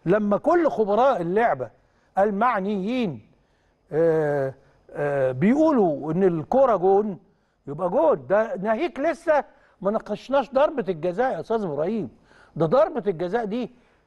لما كل خبراء اللعبه المعنيين آه، آه، بيقولوا ان الكوره جون يبقى جون ده ناهيك لسه ما ناقشناش ضربه الجزاء يا استاذ ابراهيم ده ضربه الجزاء دي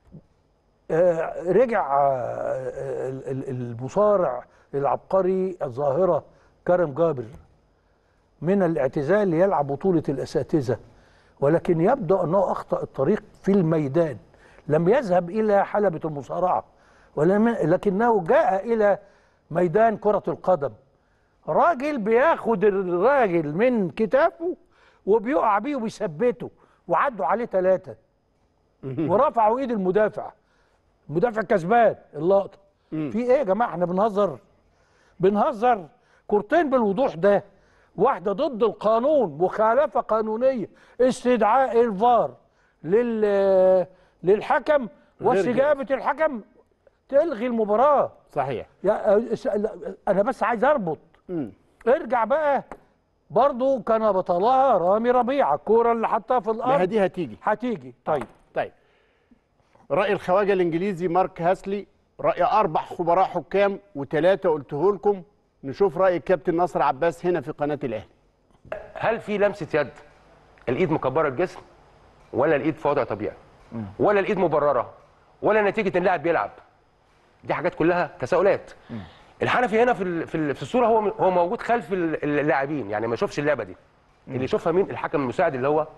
آه، رجع آه، ال- ال- المصارع العبقري الظاهره كرم جابر من الاعتزال ليلعب بطوله الاساتذه ولكن يبدو انه اخطا الطريق في الميدان لم يذهب الى حلبه المصارعه ولم لكنه جاء الى ميدان كره القدم راجل بياخد الراجل من كتافه وبيقع بيه وبيثبته وعدوا عليه ثلاثه ورفعوا ايد المدافع المدافع كسبان اللقطه في ايه يا جماعه احنا بنهزر بنهزر كورتين بالوضوح ده واحده ضد القانون مخالفه قانونيه استدعاء الفار لل للحكم واستجابه الحكم تلغي المباراه صحيح يا أس- لا، انا بس عايز اربط مم. ارجع بقى برضو كان بطلها رامي ربيعه الكوره اللي حطها في ما هي الارض دي هتيجي هتيجي طيب طيب رأي الخواجة الإنجليزي مارك هاسلي رأي أربع خبراء حكام وثلاثة قلته لكم نشوف رأي الكابتن نصر عباس هنا في قناة الأهلي هل في لمسه يد الايد مكبره الجسم ولا الايد في وضع طبيعي ولا الايد مبرره ولا نتيجه ان اللاعب بيلعب دي حاجات كلها تساؤلات الحنفي هنا في ال- في ال- في الصوره هو هو موجود خلف ال- اللاعبين يعني ما يشوفش اللعبه دي اللي يشوفها مين الحكم المساعد اللي هو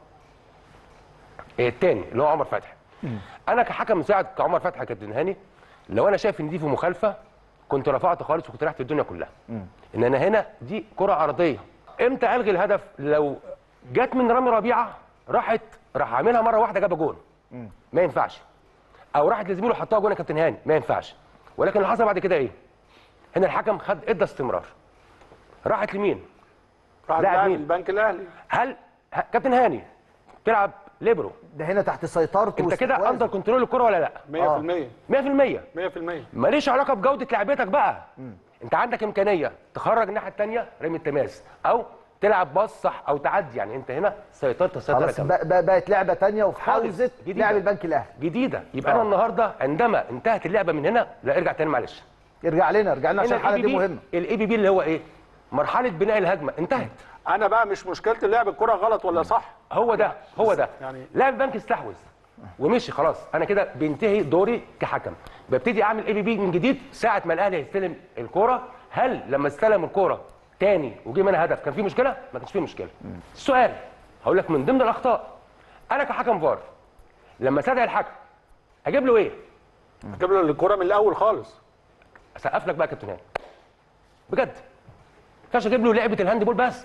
الثاني اللي هو عمر فتحي انا كحكم مساعد كعمر فتحي كابتن هاني لو انا شايف ان دي في مخالفه كنت رفعت خالص وكنت رحت الدنيا كلها ان انا هنا دي كره عرضيه امتى الغي الهدف لو جت من رامي ربيعه راحت راح عاملها مره واحده جاب جون ما ينفعش او راحت لزميله حطها جون يا كابتن هاني ما ينفعش ولكن اللي حصل بعد كده ايه هنا الحكم خد ادى استمرار راحت لمين راح لاعب لاعب مين؟ البنك الاهلي هل ه- كابتن هاني تلعب ليبرو ده هنا تحت سيطرته انت كده واستحواذه. اندر كنترول الكره ولا لا 100% 100% 100% ماليش علاقه بجوده لعبتك بقى انت عندك امكانيه تخرج الناحيه الثانيه رمي التماس او تلعب باص صح او تعدي يعني انت هنا سيطرت السيطره خلاص كامله بق- بق- بقت لعبه تانية وفي خالص. حوزه جديدة. لعب البنك الاهلي جديده يبقى انا النهارده عندما انتهت اللعبه من هنا لا ارجع تاني معلش ارجع لنا ارجع لنا عشان هنا الحاله الاي بي دي بي مهمه الاي بي بي اللي هو ايه مرحله بناء الهجمه انتهت انا بقى مش مشكله اللعب الكره غلط ولا صح هو ده هو ده يعني- لاعب البنك استحوذ ومشي خلاص انا كده بينتهي دوري كحكم ببتدي اعمل اي بي بي من جديد ساعه ما الاهلي هيستلم الكوره هل لما استلم الكوره تاني وجه منها هدف كان في مشكله ما كانش في مشكله السؤال هقول لك من ضمن الاخطاء انا كحكم فار لما استدعي الحكم هجيب له ايه جاب له الكره من الاول خالص اسقف لك بقى يا كابتن هاني بجد ما ينفعش اجيب له لعبه الهاند بول بس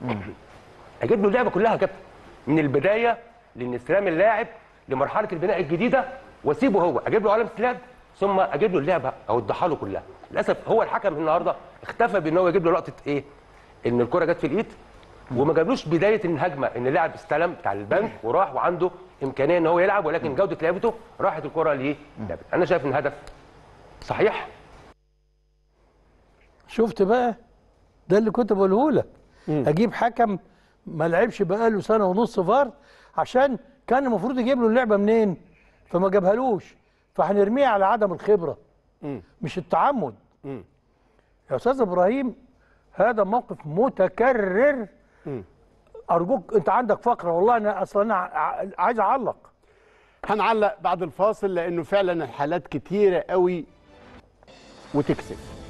اجيب له اللعبه كلها يا كابتن من البدايه لان استلام اللاعب لمرحله البناء الجديده واسيبه هو اجيب له علامه استلام ثم اجيب له اللعبه اوضحها له كلها للاسف هو الحكم النهارده اختفى بان هو يجيب له لقطه ايه ان الكره جت في الايد وما جابلوش بدايه الهجمه ان اللاعب استلم بتاع البنك وراح وعنده امكانيه ان هو يلعب ولكن جوده لعبته راحت الكره ليه انا شايف ان الهدف صحيح شفت بقى ده اللي كنت بقوله لك اجيب حكم ما لعبش بقاله سنه ونص فار عشان كان المفروض يجيب له اللعبه منين فما جابهالوش فهنرميها على عدم الخبره مش التعمد يا استاذ ابراهيم هذا موقف متكرر ارجوك انت عندك فقره والله انا اصلا انا ع- عايز اعلق هنعلق بعد الفاصل لأنه فعلا الحالات كتيرة قوي وتكسب